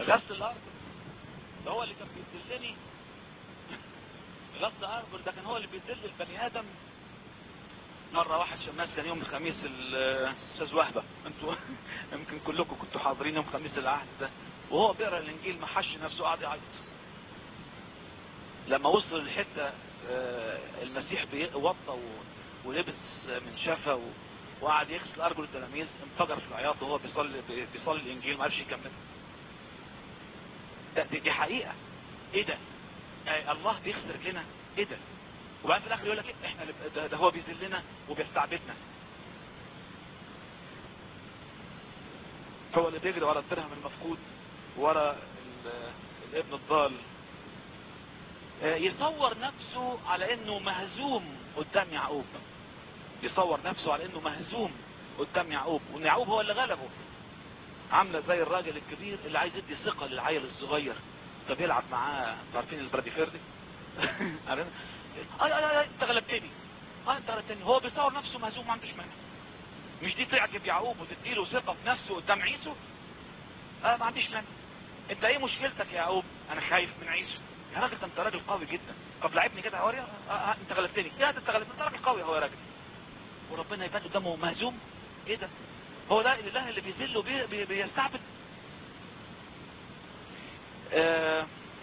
غسل الارجل ده هو اللي كان بيدلني غسل ارجل ده كان هو اللي بيدل البني ادم مرة واحد شماس كان يوم الخميس الاستاذ وهبة انتوا يمكن كلكم كنتوا حاضرين يوم خميس العهد ده وهو بيقرا الانجيل ما حش نفسه قعد يعيط لما وصل للحته آه، المسيح بيوطى و- ولبس من شفا و- وقعد يغسل ارجل التلاميذ انفجر في العياط وهو بيصلي بيصلي الانجيل ما عرفش يكمل ده دي, دي حقيقه ايه ده آه الله بيغفر لنا ايه ده وبعدين في الاخر يقول لك إيه؟ احنا اللي ب- ده, ده هو بيذلنا وبيستعبدنا هو اللي بيجري ورا الدرهم المفقود ورا ال- الابن الضال آه، يصور نفسه على انه مهزوم قدام يعقوب يصور نفسه على انه مهزوم قدام يعقوب وان يعقوب هو اللي غلبه عامله زي الراجل الكبير اللي عايز يدي ثقه للعيل الصغير فبيلعب معاه انتوا عارفين البرادي فيردي عارفين اه اه اه انت غلبتني اه انت غلبتني هو بيصور نفسه مهزوم ما عندوش مانع مش دي تعجب يعقوب وتديله ثقه في نفسه قدام عيسو اه ما عنديش مانع انت ايه مشكلتك يا يعقوب انا خايف من عيسو يا راجل ده انت راجل قوي جدا طب لعبني كده يا وريا آه آه انت غلبتني يا ده انت غلبتني انت راجل قوي هو يا راجل وربنا يبان قدامه مهزوم ايه ده هو ده الاله اللي بيذل وبي- بي- بيستعبد آه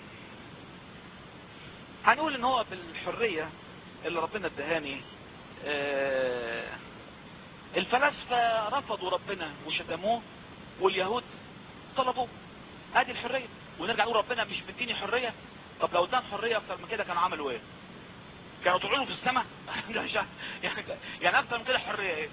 هنقول ان هو بالحرية اللي ربنا ادهاني آه الفلاسفة رفضوا ربنا وشتموه واليهود طلبوه هذه الحرية ونرجع نقول ربنا مش مديني حرية طب لو ادان حرية اكتر من كده كانوا عملوا ايه كانوا طلعوا في السماء يعني يعني اكتر من كده حرية ايه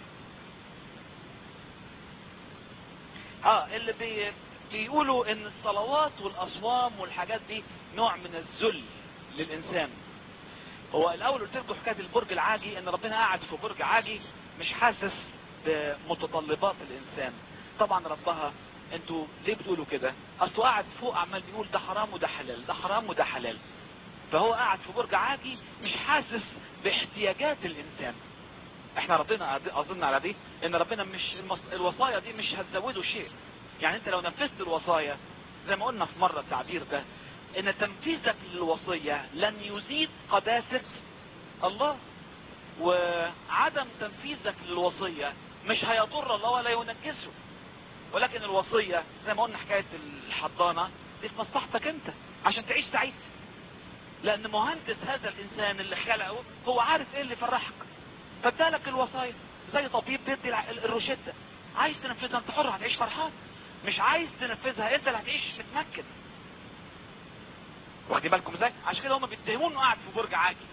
اه اللي بي بيقولوا ان الصلوات والاصوام والحاجات دي نوع من الذل للانسان هو الاول قلت لكم حكايه البرج العاجي ان ربنا قاعد في برج عاجي مش حاسس بمتطلبات الانسان طبعا ربها انتوا ليه بتقولوا كده اصله قاعد فوق عمال بيقول ده حرام وده حلال ده حرام وده حلال فهو قاعد في برج عاجي مش حاسس باحتياجات الانسان احنا ربنا اظن على دي ان ربنا مش المص- الوصايا دي مش هتزوده شيء يعني انت لو نفذت الوصايا زي ما قلنا في مرة التعبير ده ان تنفيذك للوصية لن يزيد قداسة الله وعدم تنفيذك للوصية مش هيضر الله ولا ينجسه ولكن الوصية زي ما قلنا حكاية الحضانة دي في مصلحتك انت عشان تعيش سعيد لان مهندس هذا الانسان اللي خلقه هو عارف ايه اللي يفرحك فادالك الوصايا زي طبيب بيدي الع- الروشتة عايز تنفذها انت حر هتعيش فرحان مش عايز تنفذها انت اللي هتعيش متمكن واخدين بالكم ازاي عشان كده هم بيتهموه انه قاعد في برج عاجي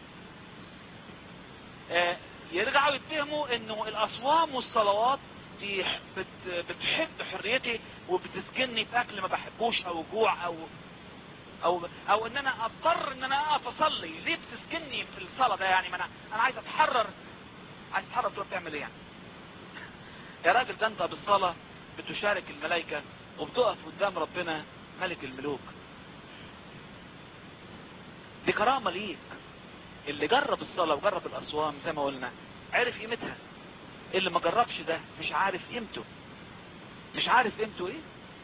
آه يرجعوا يتهموا انه الاصوام والصلوات دي بت بتحب حريتي وبتسكنني باكل ما بحبوش او جوع او او او ان انا اضطر ان انا اقف اصلي ليه بتسكنني في الصلاه ده يعني ما انا انا عايز اتحرر عايز تتحرر تروح تعمل ايه يعني يا راجل ده انت بالصلاه بتشارك الملائكه وبتقف قدام ربنا ملك الملوك دي كرامه ليك اللي جرب الصلاه وجرب الاصوام زي ما قلنا عرف قيمتها اللي ما جربش ده مش عارف قيمته مش عارف قيمته ايه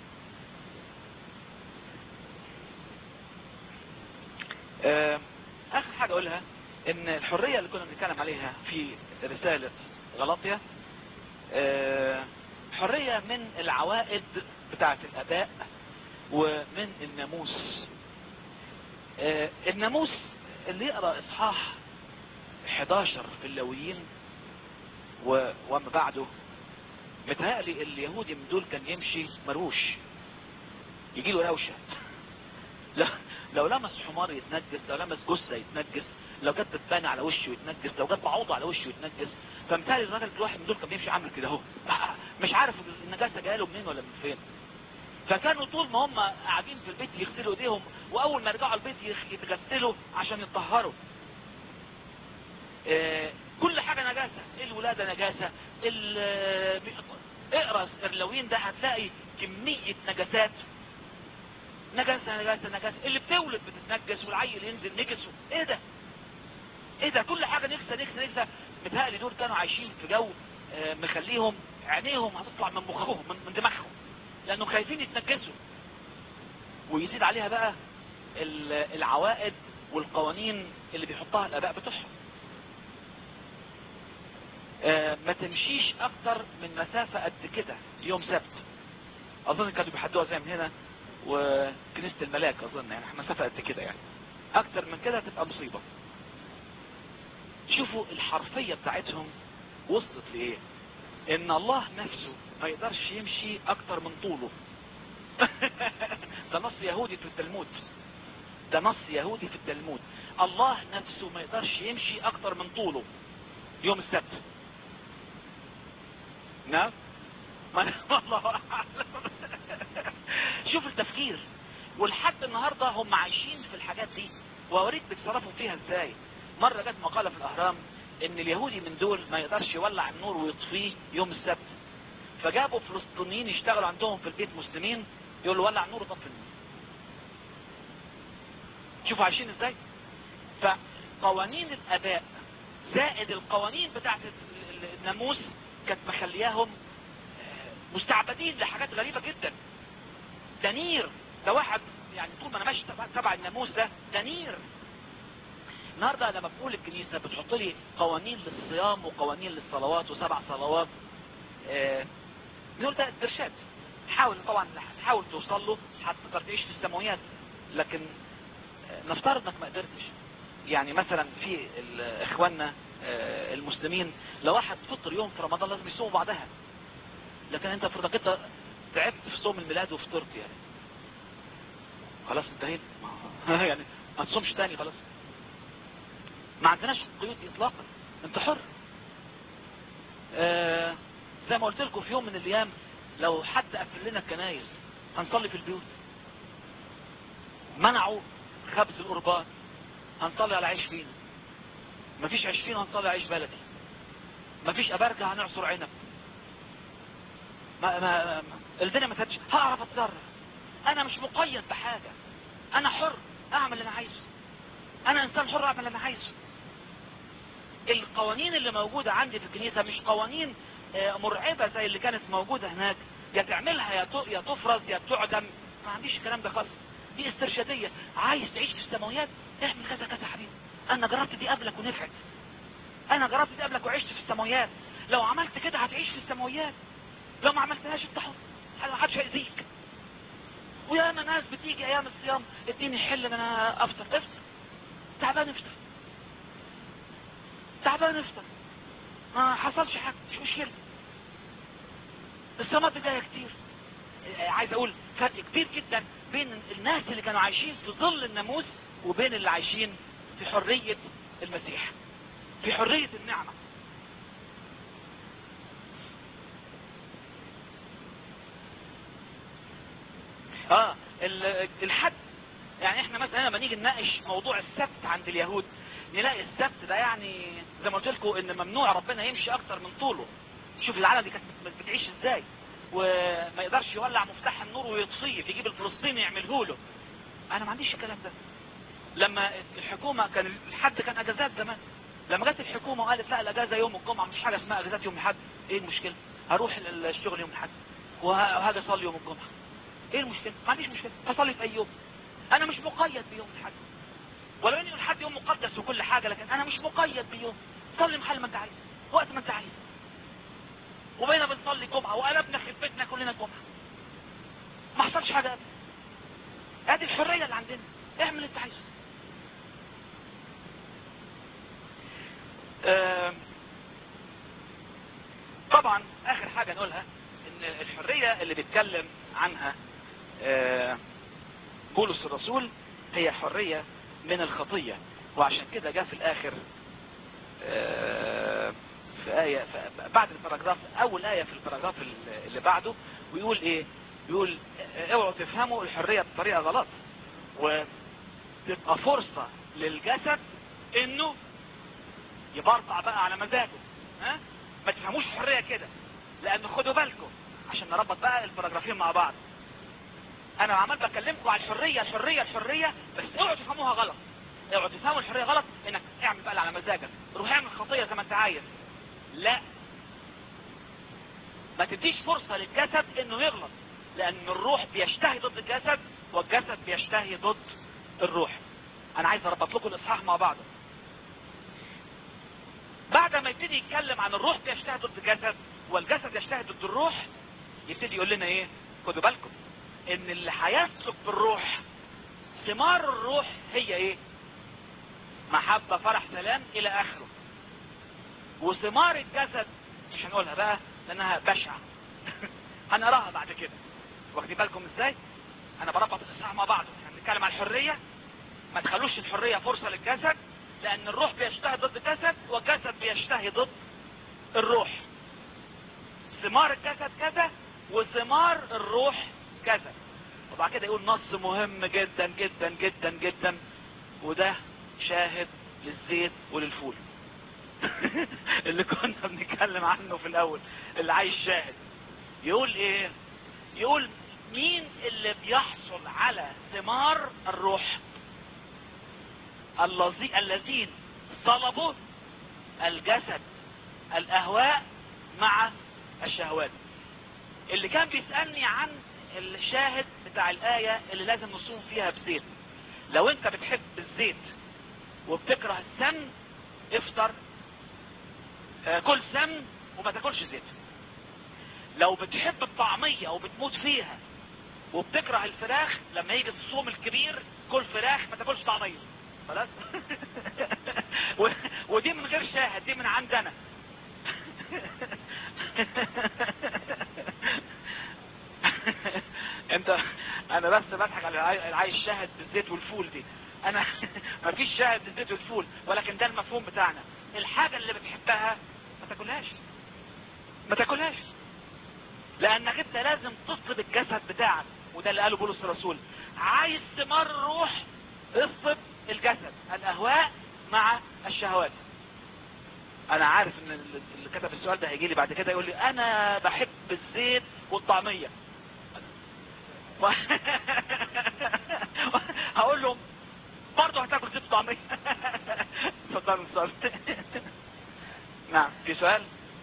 آه، اخر حاجة اقولها ان الحرية اللي كنا بنتكلم عليها في رسالة غلطية آه، حرية من العوائد بتاعة الاباء ومن الناموس آه، الناموس اللي يقرأ اصحاح 11 في اللاويين و- وما بعده متهيألي اليهودي من دول كان يمشي مروش يجي له روشه لا لو لمس حمار يتنجس لو لمس جثه يتنجس لو جت دبانه على وشه يتنجس لو جت بعوضه على وشه يتنجس فمثالي الراجل الواحد من دول كان بيمشي عامل كده اهو مش عارف النجاسه جايه له منين ولا من فين فكانوا طول ما هم قاعدين في البيت يغسلوا ايديهم واول ما يرجعوا البيت يخ- يتغسلوا عشان يتطهروا آه، كل حاجة نجاسة الولادة نجاسة ال- اقرا اللاويين ده هتلاقي كمية نجاسات نجاسة نجاسة نجاسة اللي بتولد بتتنجس والعيل ينزل نجس ايه ده ايه ده كل حاجة نجسة نجسة نجسة متهيألي دول كانوا عايشين في جو آه، مخليهم عينيهم هتطلع من مخهم من, من دماغهم لانهم خايفين يتنجسوا ويزيد عليها بقى العوائد والقوانين اللي بيحطها الاباء بتوعهم آه ما تمشيش اكتر من مسافة قد كده يوم سبت اظن كانوا بيحدوها زي من هنا وكنيسة الملاك اظن يعني مسافة قد كده يعني اكتر من كده هتبقى مصيبة شوفوا الحرفية بتاعتهم وصلت لايه ان الله نفسه ما يقدرش يمشي اكتر من طوله ده نص يهودي في التلمود ده نص يهودي في التلمود الله نفسه ما يقدرش يمشي اكتر من طوله يوم السبت نعم ما الله اعلم شوف التفكير ولحد النهاردة هم عايشين في الحاجات دي واوريك بيتصرفوا فيها ازاي مرة جت مقالة في الاهرام ان اليهودي من دول ما يقدرش يولع النور ويطفيه يوم السبت فجابوا فلسطينيين يشتغلوا عندهم في البيت مسلمين يقول له ولع النور وطفي النور شوفوا عايشين ازاي فقوانين الاباء زائد القوانين بتاعت الناموس كانت مخلياهم مستعبدين لحاجات غريبة جدا دنير ده واحد يعني طول ما انا ماشي تبع الناموس ده دنير النهاردة لما بقول الكنيسة بتحط لي قوانين للصيام وقوانين للصلوات وسبع صلوات آه نقول ده ارشاد حاول طبعا تحاول توصل له هتقدر تعيش في السماويات لكن آه نفترض انك ما قدرتش يعني مثلا في اخواننا آه المسلمين لو واحد فطر يوم في رمضان لازم يصوم بعدها لكن انت فرضك انت تعبت في صوم الميلاد وفطرت يعني خلاص انتهيت يعني ما تصومش تاني خلاص ما عندناش قيود اطلاقا انت حر آه زي ما قلت لكم في يوم من الايام لو حد قفل لنا الكنايس هنصلي في البيوت منعوا خبز القربان هنصلي على عيش فينا مفيش عيش فينا هنصلي عيش بلدي مفيش ابرجة هنعصر عنب ما ما ما الدنيا ما تهدش هعرف اتصرف انا مش مقيد بحاجة انا حر اعمل اللي انا عايزه انا انسان حر اعمل اللي انا عايزه القوانين اللي موجودة عندي في الكنيسة مش قوانين مرعبة زي اللي كانت موجودة هناك يا تعملها يا يا تفرض يا تعدم ما عنديش الكلام ده خالص دي استرشادية عايز تعيش في السماويات اعمل كذا كذا حبيبي انا جربت دي قبلك ونفعت انا جربت دي قبلك وعشت في السماويات لو عملت كده هتعيش في السماويات لو ما عملتهاش انت حر محدش هيأذيك وياما ناس بتيجي ايام الصيام اديني حل ان انا افطر افطر تعبان افطر تعبان افطر ما حصلش حاجة مش مشكلة الصيامات جاية كتير عايز اقول فرق كبير جدا بين الناس اللي كانوا عايشين في ظل الناموس وبين اللي عايشين في حرية المسيح في حرية النعمة اه الحد يعني احنا مثلا لما نيجي نناقش موضوع السبت عند اليهود نلاقي السبت ده يعني زي ما قلت لكم ان ممنوع ربنا يمشي اكتر من طوله شوف العالم دي كانت بتعيش ازاي وما يقدرش يولع مفتاح النور ويطفيه يجيب الفلسطيني يعمله له انا ما عنديش الكلام ده لما الحكومة كان الحد كان اجازات زمان لما جت الحكومة وقالت لا الاجازة يوم الجمعة مش حاجة اسمها اجازات يوم الحد ايه المشكلة هروح الشغل يوم الحد وهاجي اصلي يوم الجمعة ايه المشكلة ما عنديش مشكلة هصلي في اي يوم انا مش مقيد بيوم الحد ولو ان الحد يوم مقدس وكل حاجة لكن انا مش مقيد بيوم صلي محل ما انت عايز وقت ما انت عايز وبينا بنصلي جمعة وقلبنا خفتنا كلنا جمعة ما حصلش حاجة ابدا ادي الحرية اللي عندنا اعمل اللي انت عايزه اه طبعا اخر حاجة نقولها ان الحرية اللي بيتكلم عنها اه بولس الرسول هي حرية من الخطية وعشان كده جاء في الاخر اه في آية في بعد البراجراف اول آية في البراجراف اللي بعده ويقول ايه يقول اوعوا تفهموا الحرية بطريقة غلط وتبقى فرصة للجسد انه يبرطع بقى على مزاجه ها ما تفهموش الحرية كده لان خدوا بالكم عشان نربط بقى البراجرافين مع بعض انا عمال بكلمكم على الحرية الحرية الحرية بس اوعوا تفهموها غلط اوعوا تفهموا الحرية غلط انك اعمل بقى على مزاجك روح اعمل خطية زي ما انت عايز لا ما تديش فرصة للجسد انه يغلط لان الروح بيشتهي ضد الجسد والجسد بيشتهي ضد الروح انا عايز اربط لكم الاصحاح مع بعضه بعد ما يبتدي يتكلم عن الروح بيشتهي ضد الجسد والجسد يشتهي ضد الروح يبتدي يقول لنا ايه خدوا بالكم ان اللي هيسلك بالروح ثمار الروح هي ايه محبة فرح سلام الى اخره وثمار الجسد مش هنقولها بقى لانها بشعة هنقراها بعد كده واخدين بالكم ازاي انا بربط الاصحاح مع بعض هنتكلم عن الحرية ما تخلوش الحرية فرصة للجسد لان الروح بيشتهي ضد الجسد والجسد بيشتهي ضد الروح ثمار الجسد كذا وثمار الروح كذا وبعد كده يقول نص مهم جدا جدا جدا جدا وده شاهد للزيت وللفول اللي كنا بنتكلم عنه في الاول اللي عايز شاهد يقول ايه يقول مين اللي بيحصل على ثمار الروح الذي الذين طلبوا الجسد الاهواء مع الشهوات اللي كان بيسألني عن الشاهد بتاع الآية اللي لازم نصوم فيها بزيت لو انت بتحب الزيت وبتكره السمن افطر آه كل سمن وما تاكلش زيت لو بتحب الطعمية وبتموت فيها وبتكره الفراخ لما يجي الصوم الكبير كل فراخ ما تاكلش طعمية خلاص ودي من غير شاهد دي من عندنا انت انا بس بضحك على اللي عايز شاهد بالزيت والفول دي انا مفيش شاهد بالزيت والفول ولكن ده المفهوم بتاعنا الحاجة اللي بتحبها ما تاكلهاش ما تاكلهاش لانك انت لازم تصلب الجسد بتاعك وده اللي قاله بولس الرسول عايز ثمار الروح اصلب الجسد الاهواء مع الشهوات انا عارف ان اللي كتب السؤال ده هيجي لي بعد كده يقول لي انا بحب الزيت والطعمية هقول لهم برضه هتاكل زيت وطعمية اتفضلوا السؤال نعم في سؤال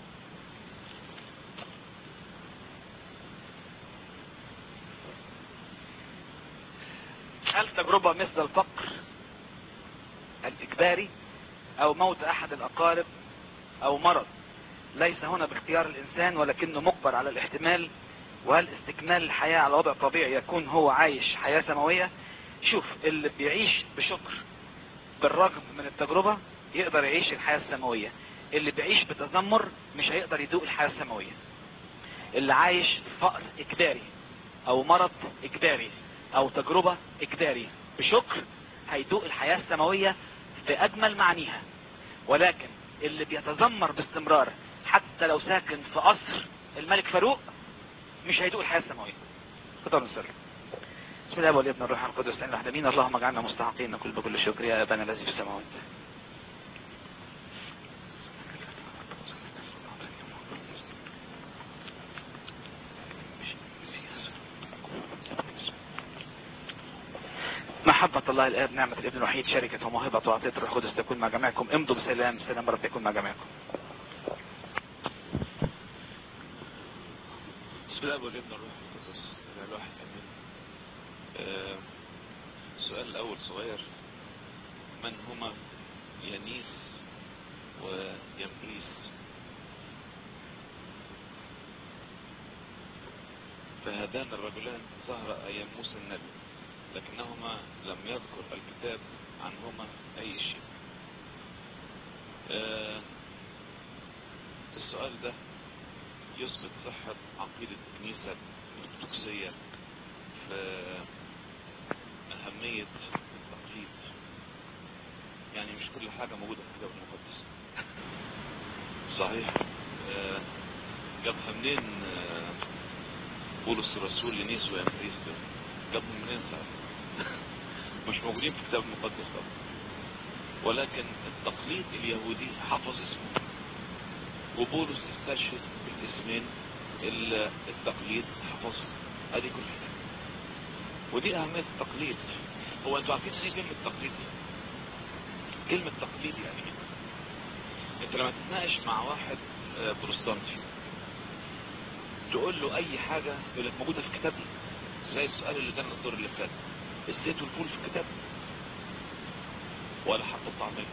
هل تجربة مثل الفقر الإجباري أو موت أحد الأقارب أو مرض ليس هنا باختيار الإنسان ولكنه مجبر على الاحتمال وهل استكمال الحياة على وضع طبيعي يكون هو عايش حياة سماوية شوف اللي بيعيش بشكر بالرغم من التجربة يقدر يعيش الحياة السماوية اللي بيعيش بتذمر مش هيقدر يدوق الحياة السماوية اللي عايش فقر إجباري أو مرض إجباري أو تجربة إجباري بشكر هيدوق الحياة السماوية في أجمل معانيها ولكن اللي بيتذمر باستمرار حتى لو ساكن في قصر الملك فاروق مش هيدوق الحياة السماوية تفضلوا نسلم بسم الله والابن الروح القدس لان الوحدانين اللهم اجعلنا مستحقين نقول بكل شكر يا ابانا الذي في السماوات محبة الله الآب نعمة الابن الوحيد شركة وموهبة وعطية الروح القدس تكون مع جميعكم امضوا بسلام سلام رب يكون مع جميعكم بسم الله والابن الروح القدس الاله الواحد امين آه، السؤال الاول صغير من هما يانيس ويمبريس فهذان الرجلان ظهر ايام موسى النبي لكنهما لم يذكر الكتاب عنهما اي شيء آه، السؤال ده يثبت صحة عقيدة الكنيسة الأرثوذكسية في أهمية التقليد يعني مش كل حاجة موجودة في الكتاب المقدس صحيح آه، جابها منين آه، بولس الرسول لنيس ويمبريس ده جابهم منين ساعتها مش موجودين في الكتاب المقدس طبعا ولكن التقليد اليهودي حفظ اسمه وبولس استشهد بالاسمين اللي التقليد حفظه ادي كل حاجه ودي اهميه التقليد هو انتوا عارفين ايه كلمه تقليد كلمه تقليد يعني ايه انت لما تتناقش مع واحد آه، بروتستانتي تقول له اي حاجه يقول لك موجوده في كتابي زي السؤال اللي جانا الدور اللي فات الزيت والفول في الكتاب ولا حتى الطعمية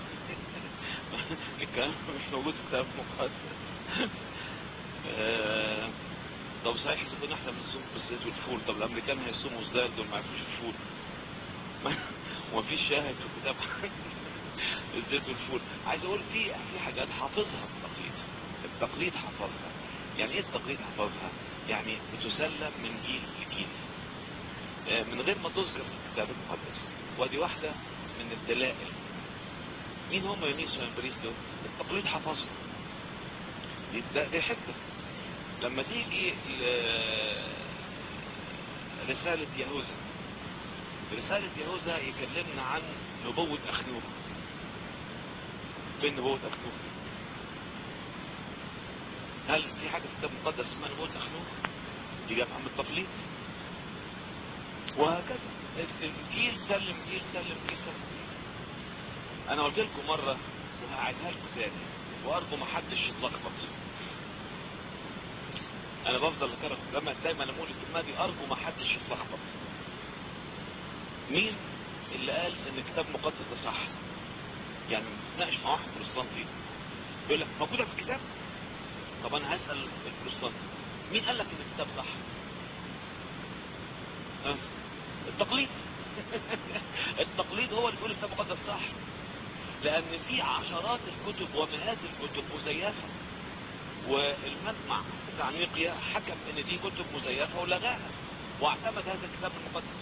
الكلام مش موجود في الكتاب المقدس آه، طب صحيح اذا كنا احنا بنصوم بالزيت والفول طب الامريكان هيصوموا ازاي دول ما يعرفوش الفول ومفيش شاهد في الكتاب الزيت والفول عايز اقول في في حاجات حافظها التقليد التقليد حفظها يعني ايه التقليد حفظها يعني بتسلم من جيل لجيل آه، من غير ما تذكر في الكتاب المقدس ودي واحدة من الدلائل مين هم يونيس وامبريس دول التقليد حفظهم دي, ده- دي حته لما تيجي ل- رسالة يهوذا رسالة يهوذا يكلمنا عن نبوة أخنوخ فين نبوة أخنوخ هل في حاجة في الكتاب المقدس اسمها نبوة أخنوخ دي جت عن التقليد وهكذا الجيل سلم جيل سلم جيل سلم جيل انا قلت لكم مرة وهعيدها لكم تاني وارجو ما حدش يتلخبط انا بفضل اكرر لما دايما اقول الكلمه دي ارجو ما حدش يتلخبط مين اللي قال ان الكتاب المقدس ده صح يعني نتناقش مع واحد بروتستانتي يقول لك موجوده في الكتاب طب انا هسال البروتستانتي مين قال لك ان الكتاب صح ها؟ التقليد التقليد هو اللي بيقول الكتاب المقدس صح لان في عشرات الكتب ومئات الكتب مزيفه والمجمع بتاع نيقيا حكم ان دي كتب مزيفه ولغاها واعتمد هذا الكتاب المقدس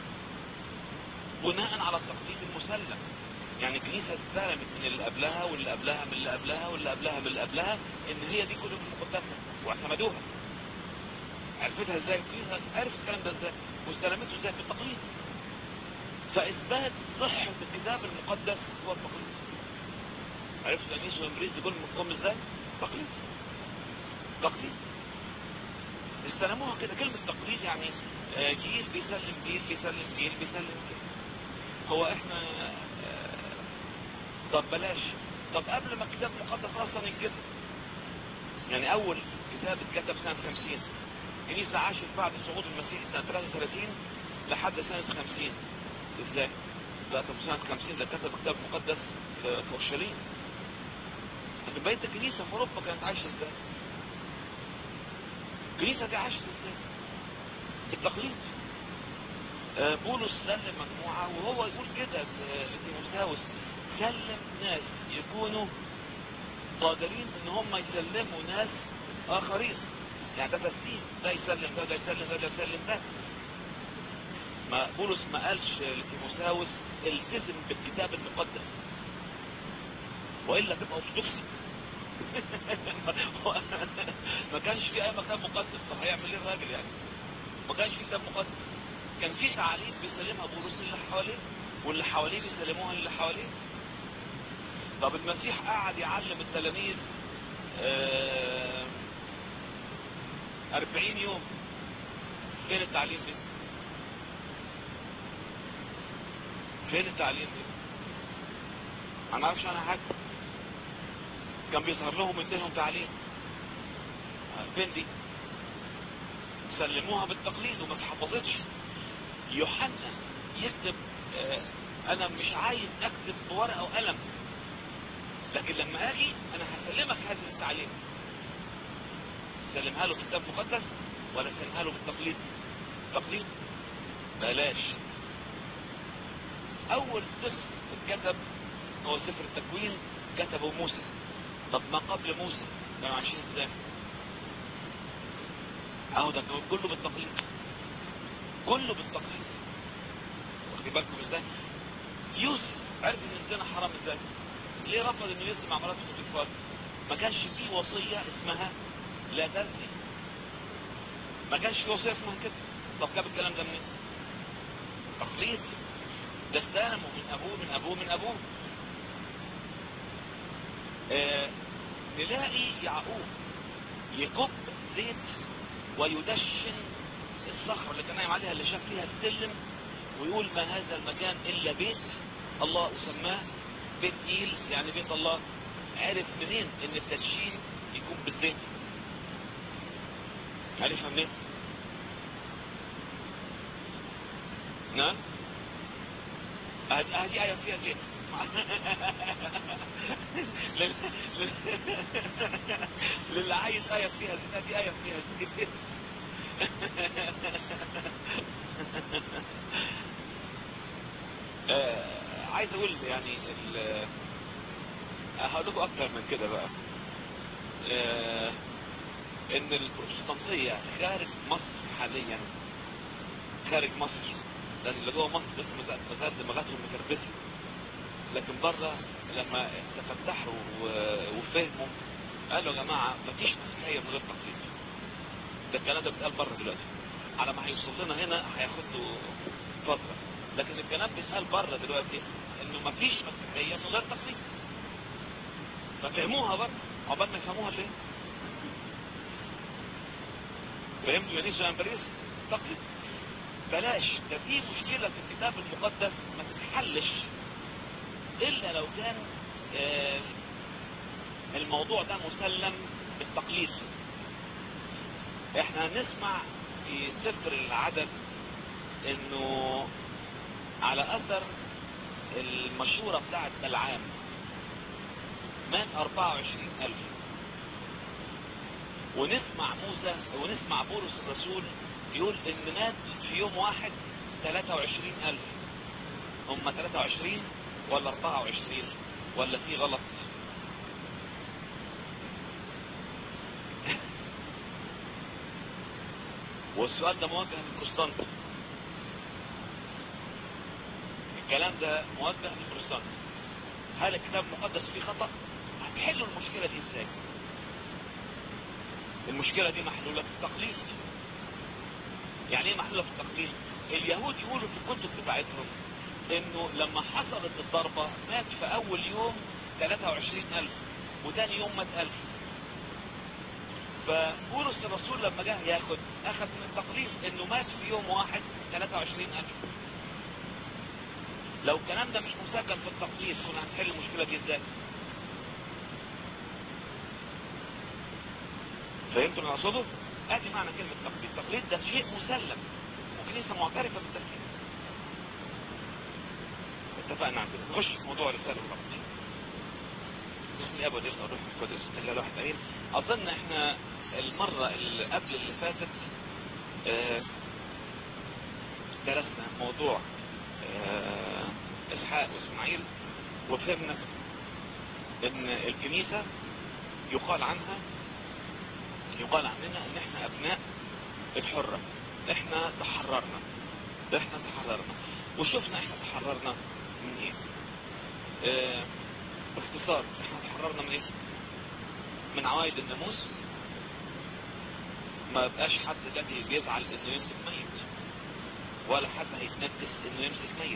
بناء على التقليد المسلم يعني الكنيسه استلمت من اللي قبلها واللي قبلها من اللي قبلها واللي قبلها من اللي قبلها ان هي دي كتب مقدسه واعتمدوها عرفتها ازاي الكنيسه عرفت الكلام ده ازاي واستلمته ازاي بالتقليد فاثبات صحه الكتاب المقدس هو التقليد عرفت انيس وامبريس دول منكم ازاي تقليد تقليد استلموها كده كلمة تقليد يعني آه، جيل بيسلم جيل بيسلم جيل بيسلم جيل هو احنا آه، طب بلاش طب قبل ما الكتاب المقدس اصلا يتكتب يعني اول كتاب اتكتب سنة 50 الكنيسة عاشت بعد صعود المسيح سنة 33 لحد سنة 50 ازاي؟ لا طب سنة 50 ده كتب كتاب مقدس في في اورشليم لكن بقية الكنيسة في اوروبا كانت عايشة ازاي؟ الكنيسة دي عاشت ازاي؟ بالتقليد آه، بولس سلم مجموعة وهو يقول كده في تيموثاوس سلم ناس يكونوا قادرين ان هم يسلموا ناس اخرين يعني ده تسليم ده يسلم ده ده يسلم ده ده يسلم ده ما بولس ما قالش لتيموثاوس التزم بالكتاب المقدس والا تبقى ارثوذكسي ما كانش في اي مكان مقدس طب هيعمل ايه الراجل يعني ما كانش في كتاب مقدس كان في تعاليم بيسلمها بولس للي حواليه واللي حواليه بيسلموها للي حواليه طب المسيح قعد يعلم التلاميذ آه، أربعين يوم فين التعليم ده فين التعليم ده انا ما اعرفش عنها حاجه كان بيظهر لهم يديلهم تعليم آه، فين دي سلموها بالتقليد وما اتحفظتش يوحنا يكتب آه، انا مش عايز اكتب بورقه وقلم لكن لما اجي انا هسلمك هذه التعليم سلمها له بالكتاب المقدس ولا سلمها له بالتقليد تقليد بلاش اول سفر اتكتب هو سفر التكوين كتبه موسى طب ما قبل موسى كانوا عايشين ازاي اهو ده كان كله بالتقليد كله بالتقليد واخدين بالكم ازاي يوسف عرف ان الزنا حرام ازاي ليه رفض انه يزني مع مرات بوتيفار ما كانش فيه وصيه اسمها لا تزني ما كانش فيه وصيه اسمها كده طب جاب الكلام ده منين تقليد ده استلمه من ابوه من ابوه من ابوه آه نلاقي يعقوب يكب زيت ويدشن الصخرة اللي كان نايم عليها اللي شاف فيها السلم ويقول ما هذا المكان الا بيت الله سماه بيت ايل يعني بيت الله عرف منين ان التدشين يكون بالزيت عرفها منين نعم هذه آية فيها زيت لل- لل- للي عايز آية فيها زيت هذه آية فيها زيت آه، عايز اقول يعني ال- هقول لكم اكتر من كده بقى آه، ان البروتستانتية خارج مصر حاليا خارج مصر لان اللي جوه مصر لسه ما زال- ما زال دماغاتهم مكربسه لكن بره لما تفتحوا و- وفهموا قالوا يا جماعه مفيش مسيحيه من غير تقليد ده الكلام ده بيتقال بره دلوقتي على ما هيوصل لنا هنا هياخد له فتره لكن الكلام بيتقال بره دلوقتي انه مفيش مسيحيه من غير تقليد ففهموها بره عقبال ما يفهموها ليه فهمتوا يعني ايه امبريس تقليد بلاش ده في مشكله في الكتاب المقدس ما تتحلش الا لو كان آه، الموضوع ده مسلم بالتقليد احنا هنسمع في سفر العدد انه على اثر المشورة بتاعت بلعام مات 24 الف ونسمع موسى ونسمع بولس الرسول يقول ان مات في يوم واحد 23 الف هم 23 ولا 24 ولا في غلط والسؤال ده موجه للبروتستانت الكلام ده موجه للبروتستانت هل الكتاب المقدس فيه خطأ هتحلوا المشكلة دي ازاي المشكلة دي محلولة في التقليد يعني ايه محلولة في التقليد اليهود يقولوا في الكتب بتاعتهم انه لما حصلت الضربة مات في اول يوم 23 الف وتاني يوم مات الف فبولس الرسول لما جه ياخد اخذ من التقليد انه مات في يوم واحد 23 الف لو الكلام ده مش مسجل في التقليد كنا هنحل المشكلة دي ازاي فهمتوا اللي اقصده ادي معنى كلمة تقليد التقليد ده شيء مسلم وكنيسة معترفة بالتقليد اتفقنا عن كده نخش في موضوع الرسالة الرقمية بسم الله والابن والروح القدس الا الواحد امين اظن احنا المرة اللي قبل اللي فاتت اه درسنا موضوع اه اسحاق واسماعيل وفهمنا ان الكنيسة يقال عنها يقال عننا ان احنا ابناء الحرة احنا تحررنا احنا تحررنا وشفنا احنا تحررنا من ايه اه باختصار احنا تحررنا من ايه من عوائد الناموس ما بقاش حد الذي بيزعل انه يمسك ميت ولا حد هيتنكس انه يمسك ميت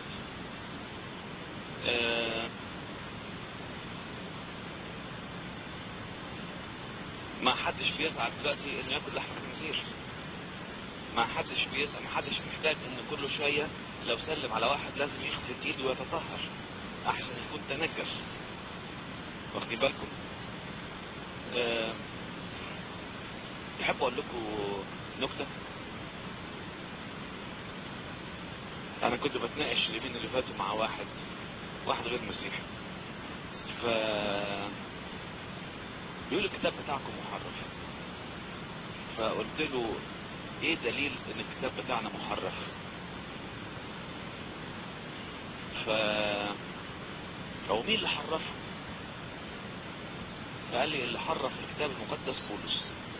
اه ما حدش بيزعل دلوقتي انه ياكل لحم خنزير ما حدش بيزعل ما حدش محتاج ان كل شوية لو سلم على واحد لازم يغسل ايده ويتطهر احسن يكون تنجس واخدين بالكم أه تحب اقول لكم نكتة انا كنت بتناقش اليومين اللي فاتوا مع واحد واحد غير مسيحي ف بيقول الكتاب بتاعكم محرف فقلت له ايه دليل ان الكتاب بتاعنا محرف ف هو مين اللي حرفه فقال لي اللي حرف الكتاب المقدس بولس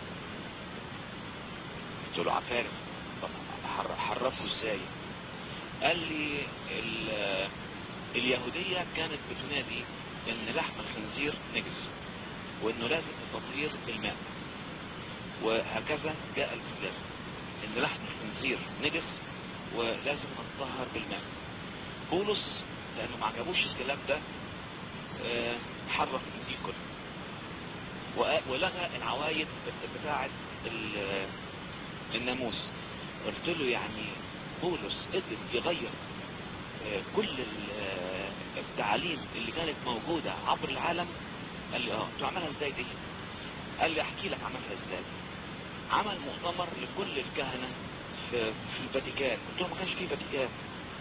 قلت له عفارف طب حرفه ازاي قال لي ال- اليهودية كانت بتنادي ان لحم الخنزير نجس وانه لازم التطهير بالماء وهكذا جاء الاسلام ان لحم الخنزير نجس ولازم نتطهر بالماء بولس لانه ما عجبوش الكلام ده آه، حرف الانجيل كله وأ- ولغى العوايد بتاعه ال- الناموس قلت له يعني بولس قدر يغير آه، كل ال- آه، التعاليم اللي كانت موجودة عبر العالم قال لي اه انتوا عملها ازاي دي قال لي احكي لك عملها ازاي عمل مؤتمر لكل الكهنة في, في الفاتيكان قلت له ما كانش فيه فاتيكان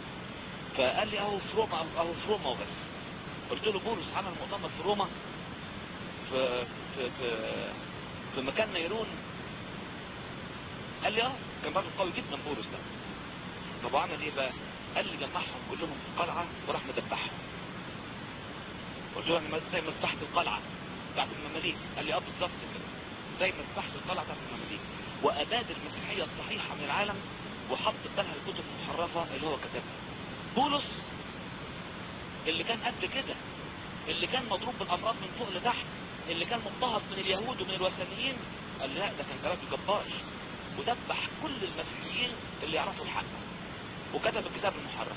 فقال لي اهو في روما اهو في روما وبس قلت له بولس عمل مؤتمر في روما في في في, في مكان نيرون قال لي اه كان راجل قوي جدا بولس ده طب عمل ايه بقى قال لي جمعهم كلهم في قلعة وراح مدبحهم قلت له انا زي مذبحة القلعة بتاعت المماليك قال لي اه بالظبط كده زي مذبحة القلعة بتاعت المماليك واباد المسيحية الصحيحة من العالم وحط بالها الكتب المحرفة اللي هو كتبها بولس اللي كان قد كده اللي كان مضروب بالامراض من فوق لتحت اللي كان مضطهد من اليهود ومن الوثنيين قال لا ده كان كلام جبار ودبح كل المسيحيين اللي يعرفوا الحق وكتب الكتاب المحرف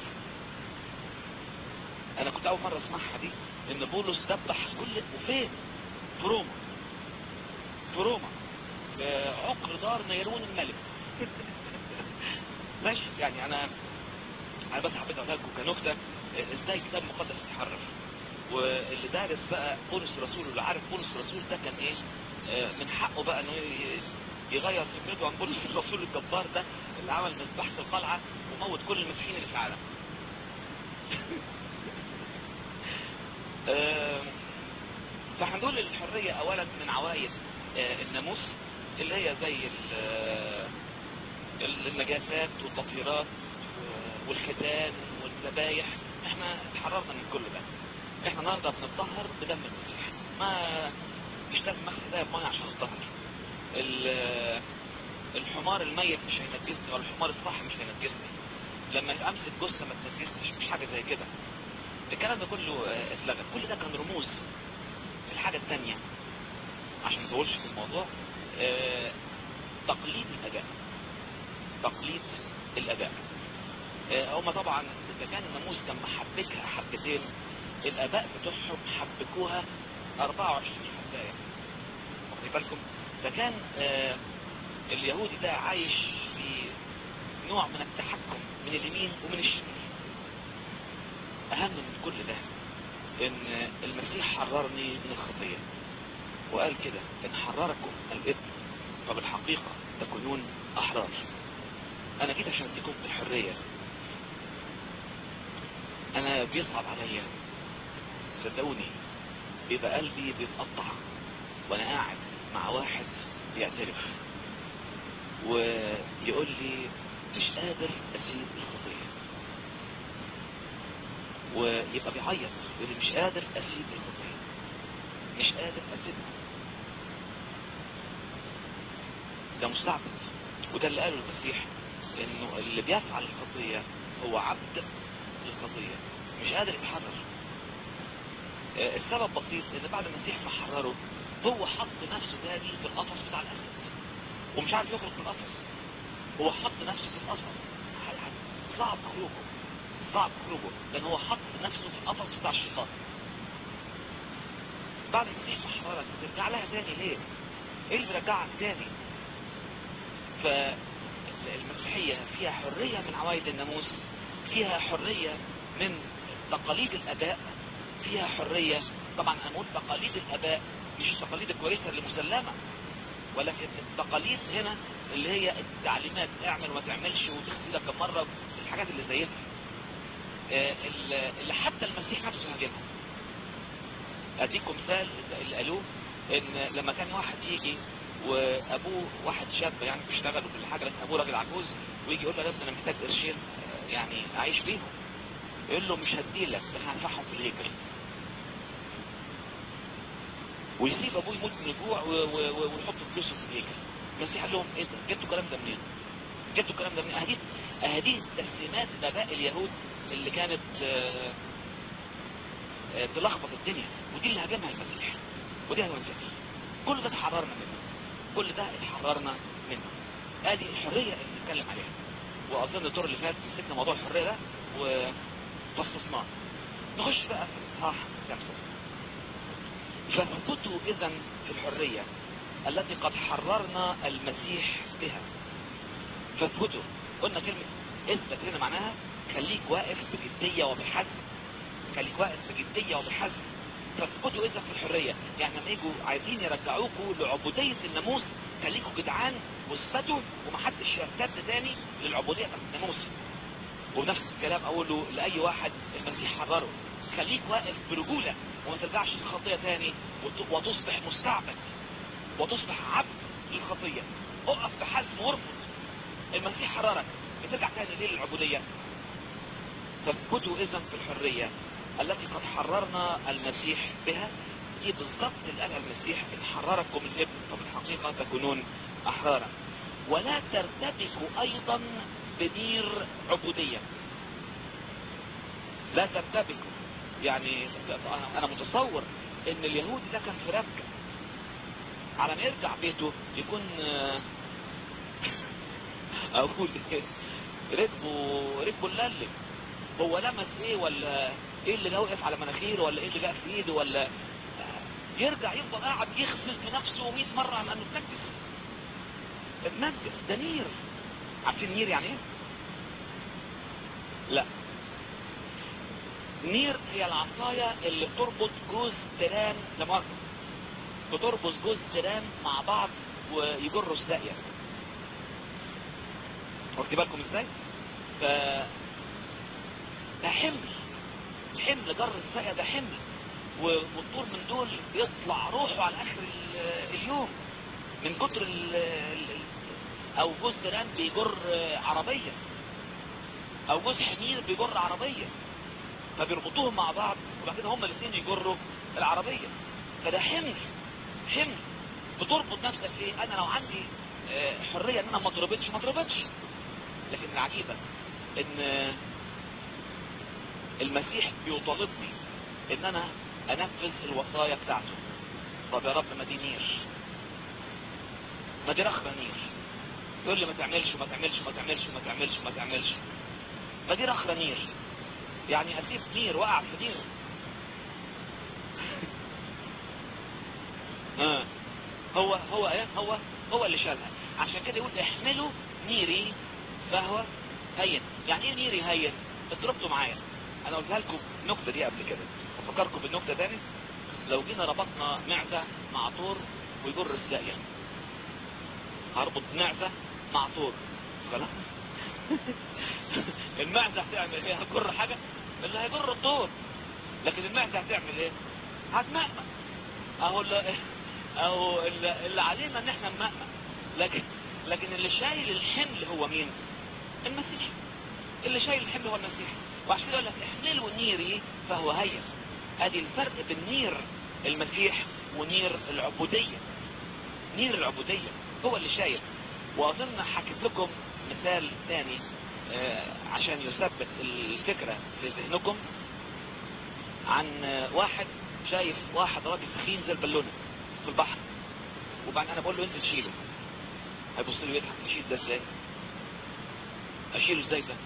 انا كنت اول مرة اسمعها دي ان بولس دبح كل وفين في روما في روما في عقر دار نيرون الملك ماشي يعني انا انا بس حبيت اقولها لكم كنكته ازاي الكتاب المقدس اتحرف واللي دارس بقى بولس الرسول واللي عارف بولس الرسول ده كان ايه آه، من حقه بقى انه ي- يغير فكرته عن بولس الرسول الجبار ده اللي عمل مذبحة القلعة وموت كل المسيحيين اللي في العالم آه، فاحنا نقول الحرية اولا من عوائد آه، الناموس اللي هي زي ال- آه، النجاسات والتطهيرات و- والختان والذبايح احنا اتحررنا من كل ده احنا النهارده بنتطهر بدم المسيح ما مش لازم اغسل ايديا بميه عشان اتطهر ال- الحمار الميت مش هينجسني ولا الحمار الصح مش هينجسني لما امسك جثه ما تنجسنيش مش حاجه زي كده الكلام ده كله آه، اتلغى كل ده كان رموز الحاجه الثانيه عشان ما نطولش في الموضوع آه، تقليد الاداء تقليد الاداء آه، هما طبعا اذا كان الناموس كان محبكها حبتين الاباء بتوعهم حبكوها 24 حبايه واخدين بالكم ده كان آه، اليهودي ده عايش في نوع من التحكم من اليمين ومن الشمال اهم من كل ده ان المسيح حررني من الخطية وقال كده ان حرركم الابن فبالحقيقة تكونون احرار انا جيت عشان اديكم الحرية انا بيصعب عليا صدقوني بيبقى قلبي بيتقطع وانا قاعد مع واحد يعترف ويقول لي مش قادر اسيب الخطية ويبقى بيعيط يقول لي مش قادر اسيب الخطية مش قادر اسيبها ده مستعبد وده اللي قاله المسيح انه اللي بيفعل الخطية هو عبد الخطية مش قادر يتحرر آه، السبب بسيط ان بعد المسيح ما حرره هو حط نفسه تاني في القفص بتاع الاسد ومش عارف يخرج من القفص هو حط نفسه في القفص ح- ح- صعب خروجه صعب خروجه لان هو حط نفسه في القفص بتاع الشيطان بعد المسيح ما حررك ترجع لها تاني ليه ايه اللي بيرجعك تاني فالمسيحية فيها حرية من عوايد الناموس فيها حرية من تقاليد الاباء فيها حرية طبعا انا بقول تقاليد الاباء مش التقاليد الكويسة اللي مسلمة ولكن التقاليد هنا اللي هي التعليمات اعمل وما تعملش وتغسل ايدك كم مرة الحاجات اللي زي دي آه، اللي اللي حتى المسيح نفسه هاجمها اديكم مثال اللي قالوه ان لما كان واحد يجي وابوه واحد شاب يعني بيشتغل وكل حاجه لكن ابوه راجل عجوز ويجي يقول له يا ابني انا محتاج قرشين آه، يعني اعيش بيهم يقول له مش هديلك بس هدفعهم في الهيكل ويسيب ابوه يموت من الجوع و- و- و- ويحط فلوسه في الهيكل المسيح قال لهم ايه ده جبتوا الكلام ده منين جبتوا الكلام ده منين اهدي اهدي تسليمات اباء اليهود اللي كانت آه، آه، تلخبط الدنيا ودي اللي هاجمها المسيح ودي هاجمها المسيح كل ده اتحررنا منه كل ده اتحررنا منه ادي الحرية اللي بنتكلم عليها واظن الدور اللي فات مسكنا موضوع الحرية ده وفصصناه نخش بقى في الاصحاح خمسة فاثبتوا اذا في الحرية التي قد حررنا المسيح بها فاثبتوا قلنا كلمة اثبت هنا معناها خليك واقف بجدية وبحزم خليك واقف بجدية وبحزم فاثبتوا اذا في الحرية يعني لما يجوا عايزين يرجعوكوا لعبودية الناموس خليكوا جدعان واثبتوا ومحدش يرتد تاني للعبودية بتاعت الناموس ونفس الكلام اقوله لاي واحد المسيح حرره خليك واقف برجولة وما ترجعش للخطية تاني وت- وتصبح مستعبد وتصبح عبد للخطية اقف بحزم وارفض المسيح حررك بترجع تاني ليه للعبودية فاثبتوا اذا في الحرية التي قد حررنا المسيح بها دي بالضبط اللي قالها المسيح ان حرركم الابن فبالحقيقة تكونون احرارا ولا ترتبكوا ايضا بنير عبودية لا ترتبكوا يعني انا متصور ان اليهودي ده كان في ربكة على ما يرجع بيته يكون آه، اقول إيه، ركبه ركبه الللم هو لمس ايه ولا ايه اللي جا وقف على مناخيره ولا ايه اللي جاء في ايده ولا آه، يرجع يفضل قاعد يغسل في نفسه 100 مرة على انه اتنجس اتنجس ده نير عارفين نير يعني ايه لا نير هي العصاية اللي بتربط جوز تيران لمؤاخذة بتربط جوز تيران مع بعض ويجروا الساقية واخد بالكم ازاي؟ ف ده حمل حمل جر الساقية ده حمل و- والطور من دول بيطلع روحه على اخر ال- اليوم من كتر ال ال- او جوز تيران بيجر عربية او جوز حمير بيجر عربية فبيربطوهم مع بعض وبعد كده هما الاثنين يجروا العربية فده حمل حمل بتربط نفسك ايه انا لو عندي آه، حرية ان انا ما اتربطش ما اتربطش لكن العجيبة ان آه، المسيح بيطالبني ان انا انفذ الوصايا بتاعته طب يا رب ما دي نير ما دي رخرة نير يقول لي ما تعملش وما تعملش وما تعملش وما تعملش وما تعملش ما دي رخرة نير يعني اسيب نير وقع في نير آه. هو هو ايه هو هو اللي شالها عشان كده يقول احملوا نيري فهو هين يعني ايه نيري هين اضربتوا معايا انا قلتها لكم النكته دي قبل كده افكركم بالنكته تاني لو جينا ربطنا معزه مع طور ويجر الساقيه هربط معزه مع طور خلاص المعزه هتعمل ايه هتجر حاجه اللي هيجر الطور لكن المعزه هتعمل ايه هتمأمأ اهو اللي اهو اللي, اللي علينا ان احنا نمأمأ لكن لكن اللي شايل الحمل هو مين المسيح اللي شايل الحمل هو المسيح وعشان كده يقول لك احملوا نيري فهو هين ادي الفرق بين نير المسيح ونير العبودية نير العبودية هو اللي شايل واظن حكيت لكم مثال ثاني آه، عشان يثبت الفكرة في ذهنكم عن آه، واحد شايف واحد راجل تخين زي البالونه في البحر وبعدين انا بقول له انت تشيله هيبص لي يضحك اشيل ده ازاي اشيله ازاي ده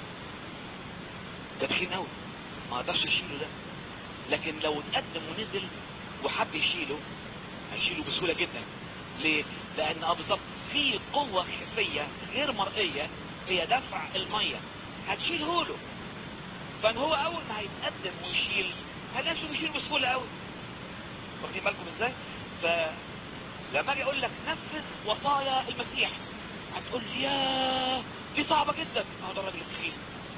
ده تخين قوي ما اقدرش اشيله ده لكن لو اتقدم ونزل وحب يشيله هيشيله بسهولة جدا ليه لان اه بالظبط في قوة خفية غير مرئية هي دفع المية هتشيله له فان هو اول ما هيتقدم ويشيل هنلاقيه بيشيل بسهولة قوي واخدين بالكم ازاي فلما اجي اقول لك نفذ وصايا المسيح هتقول لي يا دي صعبة جدا ما هو ده الراجل التخين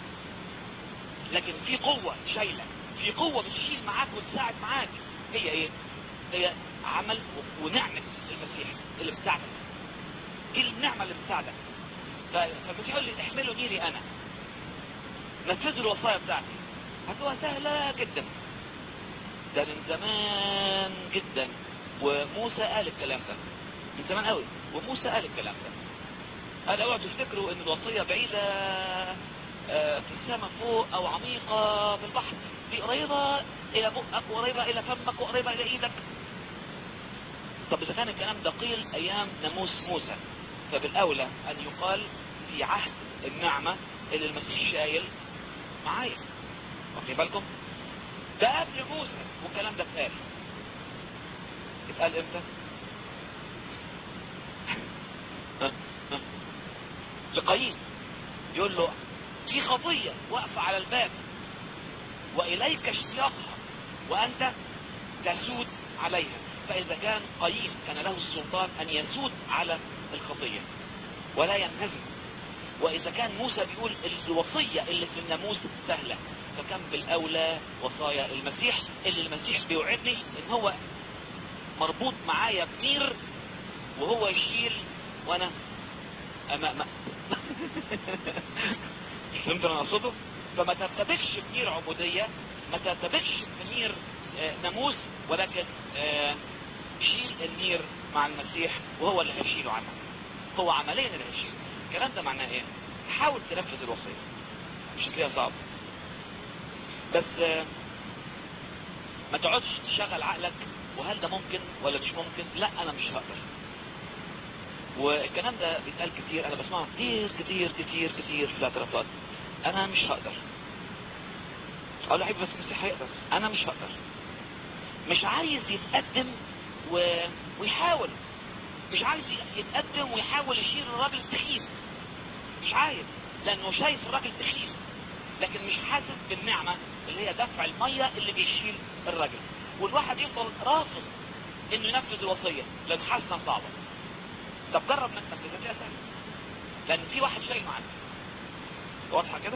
لكن في قوة شايلة في قوة بتشيل معاك وتساعد معاك هي ايه هي عمل و- ونعمة المسيح اللي بتساعدك ايه النعمة اللي بتساعدك ف- فالمسيح يقول لي احملوا نيري انا نفذوا الوصايا بتاعتي هتبقى سهلة جدا ده من زمان جدا وموسى قال الكلام ده من زمان قوي وموسى قال الكلام ده قال اوعوا تفتكروا ان الوصية بعيدة آه، في السماء فوق او عميقة في البحر دي قريبة الى بقك وقريبة الى فمك وقريبة الى ايدك طب اذا كان الكلام ده قيل ايام ناموس موسى فبالاولى ان يقال في عهد النعمة اللي المسيح شايل معايا واخدين بالكم ده قبل موسى والكلام ده اتقال اتقال امتى ها؟ ها؟ لقايين يقول له في خطية واقفة على الباب وإليك اشتياقها وأنت تسود عليها فإذا كان قايين كان له السلطان أن يسود على الخطية ولا ينهزم واذا كان موسى بيقول الوصية اللي في الناموس سهلة فكم بالاولى وصايا المسيح اللي المسيح بيوعدني ان هو مربوط معايا بنير وهو يشيل وانا اما ما فهمت انا اقصده فما ترتبكش بنير عبودية ما ترتبكش بنير آه، ناموس ولكن آه، شيل النير مع المسيح وهو اللي هيشيله عنك هو عمليا اللي هيشيله الكلام ده معناه ايه حاول تنفذ الوصية مش هتلاقيها صعب بس آه، ما تقعدش تشغل عقلك وهل ده ممكن ولا مش ممكن لا انا مش هقدر والكلام ده بيتقال كتير انا بسمعه كتير كتير كتير كتير في الاعترافات انا مش هقدر اقول له حبيبي بس المسيح هيقدر انا مش هقدر مش عايز يتقدم و... ويحاول مش عايز يتقدم ويحاول يشيل الراجل التخين مش عايز لانه شايف الراجل تخين لكن مش حاسس بالنعمة اللي هي دفع المية اللي بيشيل الراجل والواحد يفضل رافض انه ينفذ الوصية لان حاسسها صعبة طب جرب ما تنفذها تلاقيها سهلة لان في واحد شايل معاك واضحة كده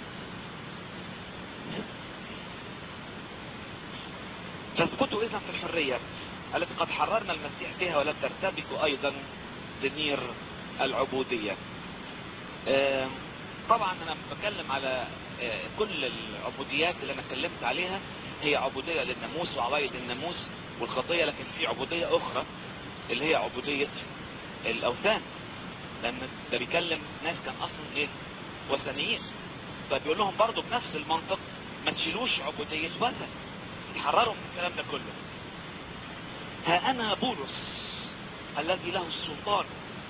تثبتوا اذا في الحرية التي قد حررنا المسيح بها ولم ترتبكوا ايضا لنير العبودية آم، طبعا انا بتكلم على آه، كل العبوديات اللي انا اتكلمت عليها هي عبودية للناموس وعوايد الناموس والخطية لكن في عبودية اخرى اللي هي عبودية الاوثان لان ده بيكلم ناس كان اصلا ايه وثنيين فبيقول لهم برضه بنفس المنطق ما تشيلوش عبودية وثن يحرروا من الكلام ده كله ها انا بولس الذي له السلطان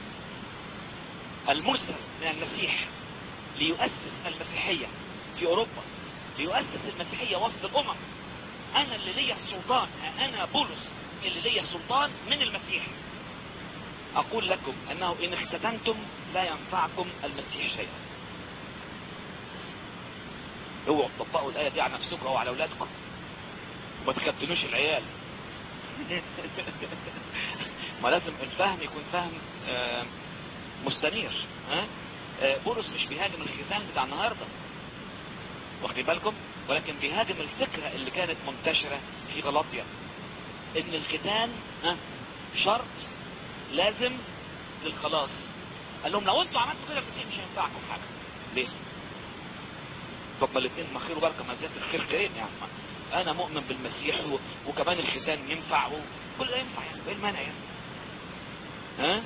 المرسل من المسيح ليؤسس المسيحية في اوروبا ليؤسس المسيحية وسط الامم انا اللي ليا السلطان ها انا بولس اللي ليا سلطان من المسيح اقول لكم انه ان اختتنتم لا ينفعكم المسيح شيئا اوعوا تطبقوا الايه دي على نفسكم او على اولادكم وما تختنوش العيال ما لازم الفهم يكون فهم آه، مستنير ها آه، بولس مش بيهاجم الختان بتاع النهارده واخدين بالكم ولكن بيهاجم الفكره اللي كانت منتشره في غلاطيا ان الختان ها شرط لازم للخلاص قال لهم لو انتوا عملتوا كده المسيح مش هينفعكم حاجه ليه؟ طب ما الاثنين ما خير وبركه ما زياده الخير خيرين يعني ما انا مؤمن بالمسيح و... وكمان الختان ينفع وكل ده ينفع يعني ايه المانع يعني؟ ها؟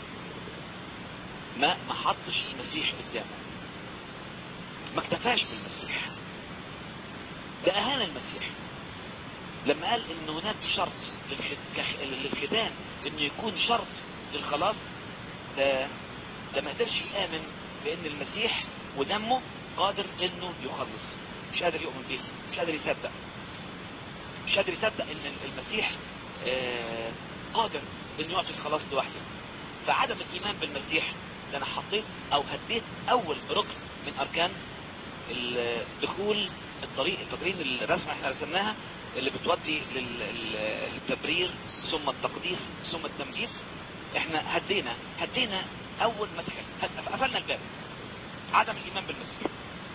ما ما حطش المسيح قدامه ما اكتفاش بالمسيح ده اهان المسيح لما قال ان هناك شرط للخ- كخ- للختان انه يكون شرط للخلاص ده ده ما قدرش يامن بان المسيح ودمه قادر انه يخلص مش قادر يؤمن بيه مش قادر يصدق مش قادر يصدق ان المسيح آه، قادر انه يعطي الخلاص لوحده فعدم الايمان بالمسيح ده انا حطيت او هديت اول ركن من اركان الدخول الطريق التطرين الرسمة احنا رسمناها اللي بتودي لل- لل- للتبرير ثم التقديس ثم التمجيد احنا هدينا هدينا اول ما تحل هد- قفلنا الباب عدم الايمان بالمسيح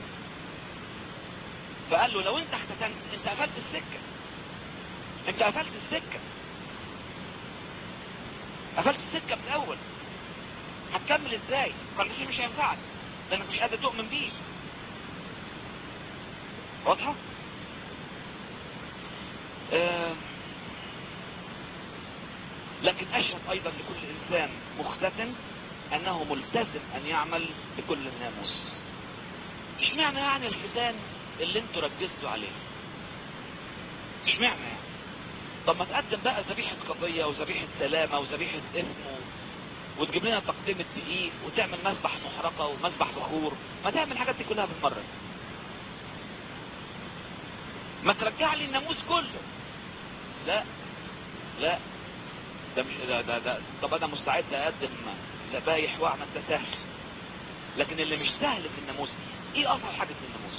فقال له لو انت احتكنت انت قفلت السكة انت قفلت السكة قفلت السكة من الاول هتكمل ازاي فالمسيح مش هينفعك لانك مش قادر تؤمن بيه واضحة آه لكن اشهد ايضا لكل انسان مختتن انه ملتزم ان يعمل بكل الناموس اشمعنى يعني الختان اللي انتوا ركزتوا عليه اشمعنى يعني طب ما تقدم بقى ذبيحة قضية وذبيحة سلامة وذبيحة اسم و... وتجيب لنا تقديم الدقيق وتعمل مسبح محرقة ومسبح بخور ما تعمل الحاجات دي كلها بالمرة ما ترجع لي الناموس كله لا لا ده مش ده ده, ده طب انا مستعد اقدم ذبايح واعمل ده سهل لكن اللي مش سهل في الناموس ايه اصعب حاجة في الناموس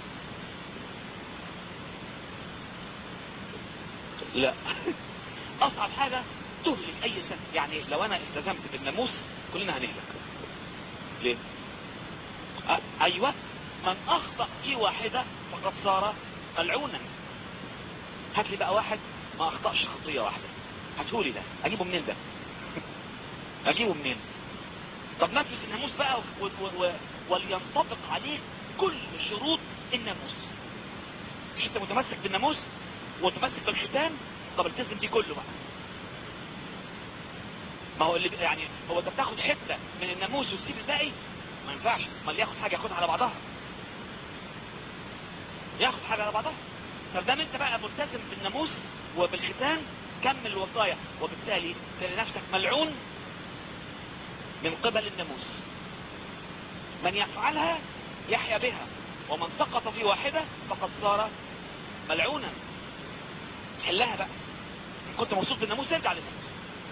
لا اصعب حاجة تهلك اي سنة يعني لو انا التزمت بالناموس كلنا هنهلك ليه أ- ايوه من اخطأ في واحدة فقد صار ملعونا هات لي بقى واحد ما اخطأش خطية واحدة هاتهولي ده اجيبه منين ده اجيبه منين طب نفذ الناموس بقى و... و... و... ولينطبق عليك كل شروط الناموس مش انت متمسك بالناموس ومتمسك بالختان طب التزم دي كله بقى ما هو اللي يعني هو انت بتاخد حته من الناموس وتسيب الباقي ما ينفعش ما اللي ياخد حاجه ياخدها على بعضها ياخد حاجه على بعضها طب دام انت بقى ملتزم بالناموس وبالختان كمل الوصايا وبالتالي تلاقي نفسك ملعون من قبل الناموس من يفعلها يحيا بها ومن سقط في واحدة فقد صار ملعونا حلها بقى ان كنت مبسوط بالناموس ارجع للناموس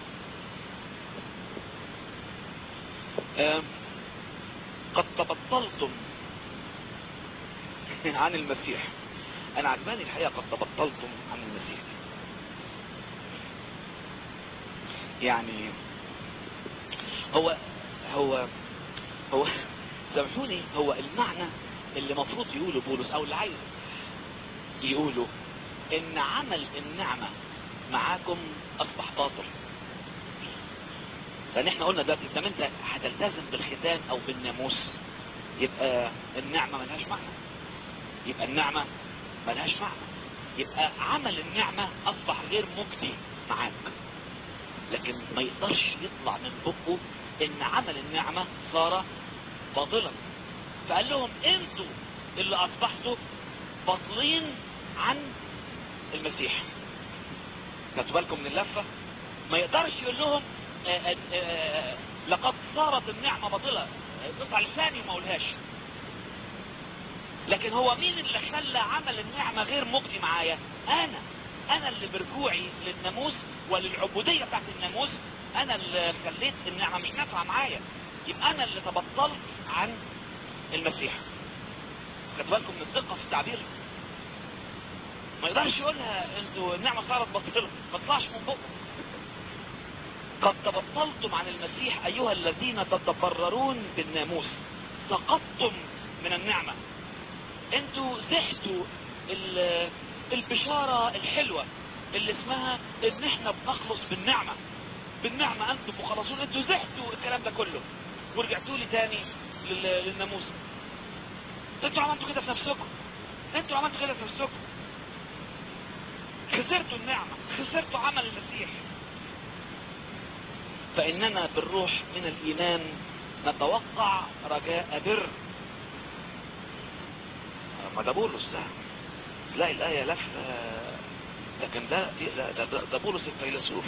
آم، قد تبطلتم عن المسيح انا عجباني الحقيقة قد تبطلتم عن المسيح يعني هو هو هو سامحوني هو المعنى اللي مفروض يقوله بولس او اللي عايز يقوله ان عمل النعمة معاكم اصبح باطل لان احنا قلنا دلوقتي اذا انت هتلتزم بالختان او بالناموس يبقى النعمة ملهاش معنى يبقى النعمة ملهاش معنى يبقى عمل النعمة اصبح غير مجدي معاك لكن ما يقدرش يطلع من بقه ان عمل النعمة صار باطلا فقال لهم انتوا اللي اصبحتوا باطلين عن المسيح خدتوا بالكم من اللفة ما يقدرش يقول لهم آآ آآ آآ لقد صارت النعمة باطلة قطع لساني وما اقولهاش لكن هو مين اللي خلى عمل النعمة غير مجدي معايا انا انا اللي برجوعي للناموس وللعبودية بتاعت الناموس انا اللي خليت النعمة مش نافعة معايا يبقى انا اللي تبطلت عن المسيح خدوا بالكم من الدقة في التعبير ما يقدرش يقولها انتوا النعمة صارت باطلة ما تطلعش من بقه قد تبطلتم عن المسيح ايها الذين تتبررون بالناموس سقطتم من النعمة انتوا زحتوا ال- البشارة الحلوة اللي اسمها ان احنا بنخلص بالنعمة بالنعمة انتم مخلصون انتوا زحتوا الكلام ده كله ورجعتوا لي تاني لل- للناموس انتوا عملتوا كده في نفسكم انتوا عملتوا كده في نفسكم خسرتوا النعمة خسرتوا عمل المسيح فإننا بالروح من الإيمان نتوقع رجاء بر ما ده بولس ده تلاقي الآية لف لكن ده ده, ده, ده, ده بولس الفيلسوف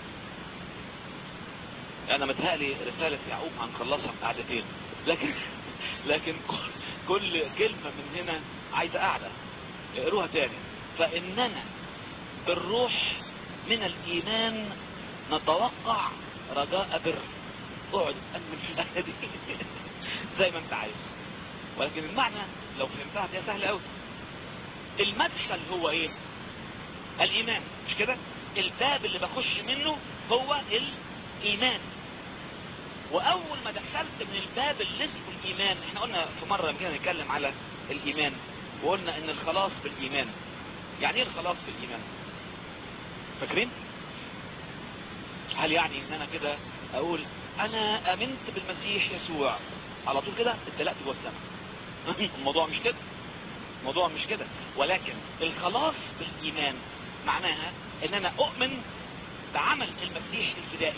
انا متهيألي رسالة يعقوب هنخلصها في قعدتين لكن لكن كل, كل كلمة من هنا عايزة قاعدة اقروها تاني فإننا بالروح من الإيمان نتوقع رجاء بر اقعد أمن في الآية دي زي ما انت عايز ولكن المعنى لو فهمتها هتلاقيها سهلة قوي المدخل هو ايه الايمان مش كده الباب اللي بخش منه هو الايمان واول ما دخلت من الباب اللي اسمه الايمان احنا قلنا في مرة لما جينا نتكلم على الايمان وقلنا ان الخلاص بالايمان يعني ايه الخلاص بالايمان فاكرين هل يعني ان انا كده اقول انا امنت بالمسيح يسوع على طول كده اتلقت جوه السماء الموضوع مش كده الموضوع مش كده ولكن الخلاص بالايمان معناها ان انا اؤمن بعمل المسيح الفدائي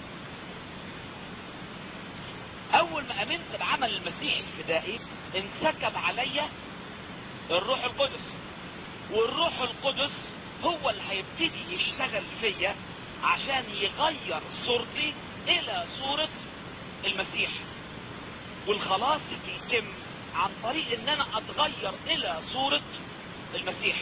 اول ما امنت بعمل المسيح الفدائي انسكب عليا الروح القدس والروح القدس هو اللي هيبتدي يشتغل فيا عشان يغير صورتي الى صورة المسيح والخلاص بيتم عن طريق ان انا اتغير الى صورة المسيح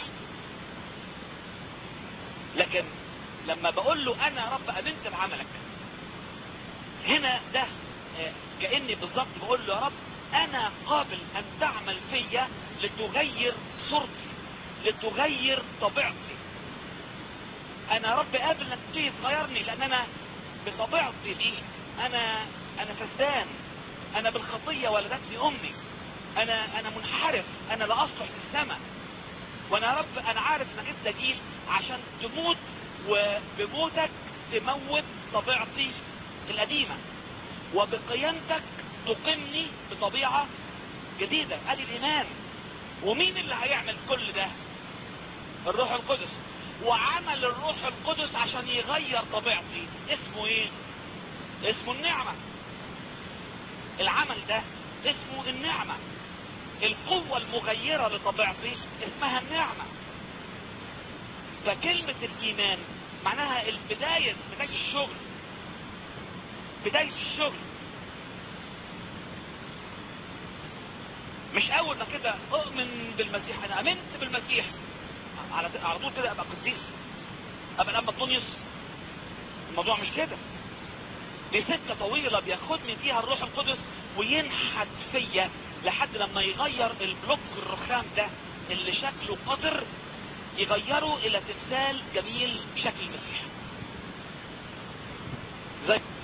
لكن لما بقول له انا يا رب امنت بعملك هنا ده آه، كأني بالظبط بقول له يا رب انا قابل ان تعمل فيا لتغير صورتي لتغير طبيعتي انا يا رب قابل انك تيجي تغيرني لان انا بطبيعتي دي انا انا فسدان انا بالخطية ولدتني امي انا انا منحرف انا لا اصلح للسماء وانا يا رب انا عارف انك انت جيت عشان تموت وبموتك تموت طبيعتي القديمة وبقيامتك تقمني بطبيعة جديدة ادي الايمان ومين اللي هيعمل كل ده الروح القدس وعمل الروح القدس عشان يغير طبيعتي اسمه ايه اسمه النعمة العمل ده اسمه النعمة القوة المغيرة لطبيعتي اسمها النعمة فكلمة الايمان معناها البداية بداية الشغل بداية الشغل مش اول ما كده اؤمن بالمسيح انا امنت بالمسيح على على طول كده ابقى قديس ابقى لما طونيوس الموضوع مش كده دي سكة طويلة بياخدني فيها الروح القدس وينحت فيا لحد لما يغير البلوك الرخام ده اللي شكله قدر يغيره الى تمثال جميل بشكل المسيح زي